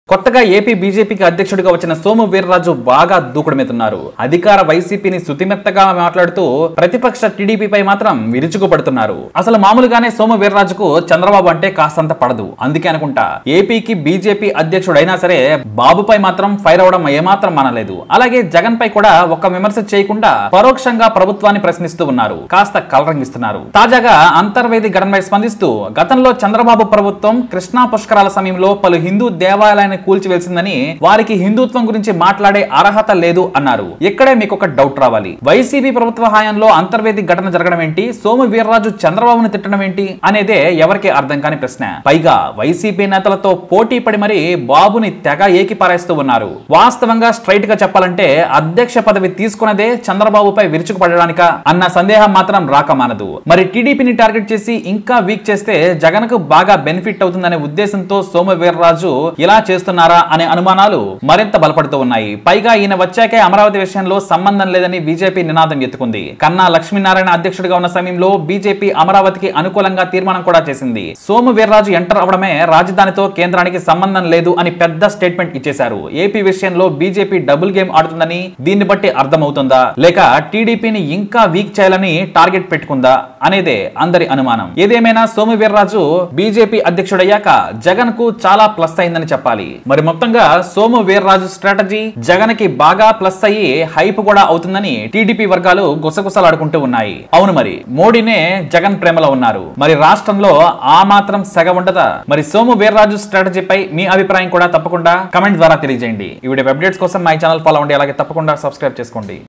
కొత్తగా ఏపీ బీజేపీకి అధ్యక్షుడిగా వచ్చిన సోము వీర్రాజు బాగా దూకుడు మీదున్నారు అధికార వైసీపీని శుతిమెత్తగా మాట్లాడుతూ ప్రతిపక్ష టీడీపీపై మాత్రం విరుచుకుపడుతున్నారు అసలు మామూలుగానే సోము వీర్రాజుకు చంద్రబాబు అంటే కాస్తంత పడదు అందుకే అనుకుంటా ఏపీకి బీజేపీ అధ్యక్షుడైనా సరే బాబుపై మాత్రం ఫైర్ అవడం ఏమాత్రం మనలేదు అలాగే జగన్ పై కూడా ఒక్క విమర్శ చేయకుండా పరోక్షంగా ప్రభుత్వాన్ని ప్రశ్నిస్తూ ఉన్నారు కాస్త కలరంగిస్తున్నారు తాజాగా అంతర్వేది ఘటనపై స్పందిస్తూ గతంలో చంద్రబాబు ప్రభుత్వం కృష్ణా పుష్కరాల సమయంలో పలు హిందూ దేవాలయాన్ని కూల్చివేసిందని వారికి హిందుత్వం గురించి మాట్లాడే అర్హత లేదు అన్నారు ఇక్కడే మీకు ఒక డౌట్ రావాలి వైసీపీ ప్రభుత్వ హయాంలో అంతర్వేది ఘటన జరగడం ఏంటి సోము వీర్రాజు చంద్రబాబును తిట్టడం ఏంటి అనేదే ఎవరికి అర్థం కాని ప్రశ్న పైగా వైసీపీ నేతలతో పోటీ పడి మరి బాబుని తెగ ఏకి పారేస్తూ ఉన్నారు వాస్తవంగా స్ట్రైట్ గా చెప్పాలంటే అధ్యక్ష పదవి తీసుకున్నదే చంద్రబాబుపై విరుచుకుపడడానిక అన్న సందేహం మాత్రం రాక మానదు మరి టీడీపీని టార్గెట్ చేసి ఇంకా వీక్ చేస్తే జగన్ కు బాగా బెనిఫిట్ అవుతుందనే ఉద్దేశంతో సోము వీర్రాజు ఇలా చేస్తున్నారా అనే అనుమానాలు మరింత బలపడుతూ ఉన్నాయి పైగా ఈయన వచ్చాకే అమరావతి విషయంలో సంబంధం లేదని బీజేపీ నినాదం ఎత్తుకుంది కన్నా లక్ష్మీనారాయణ అధ్యక్షుడిగా ఉన్న సమయంలో బీజేపీ అమరావతికి అనుకూలంగా తీర్మానం కూడా చేసింది సోము వీర్రాజు ఎంటర్ అవడమే రాజధానితో కేంద్రానికి సంబంధం లేదు అని పెద్ద స్టేట్మెంట్ ఇచ్చేశారు ఏపీ విషయంలో బీజేపీ డబుల్ గేమ్ ఆడుతుందని దీన్ని బట్టి అర్థమవుతుందా లేక టీడీపీని ఇంకా వీక్ చేయాలని టార్గెట్ పెట్టుకుందా అనేదే అందరి అనుమానం ఏదేమైనా సోము వీర్రాజు బీజేపీ అధ్యక్షుడయ్యాక జగన్ కు చాలా ప్లస్ అయిందని చెప్పాలి మరి మొత్తంగా సోము వీర్రాజు స్ట్రాటజీ జగన్ కి బాగా ప్లస్ అయ్యి హైప్ కూడా అవుతుందని టీడీపీ వర్గాలు గుసగుసలాడుకుంటూ ఉన్నాయి అవును మరి మోడీనే జగన్ ప్రేమలో ఉన్నారు మరి రాష్ట్రంలో ఆ మాత్రం సెగ ఉండదా మరి సోము వీర్రాజు స్ట్రాటజీపై మీ అభిప్రాయం కూడా తప్పకుండా కమెంట్ ద్వారా తెలియజేయండి ఈ వీడియో అప్డేట్స్ కోసం మై ఛానల్ ఫాలో అవ్వండి అలాగే తప్పకుండా సబ్స్క్రైబ్ చేసుకోండి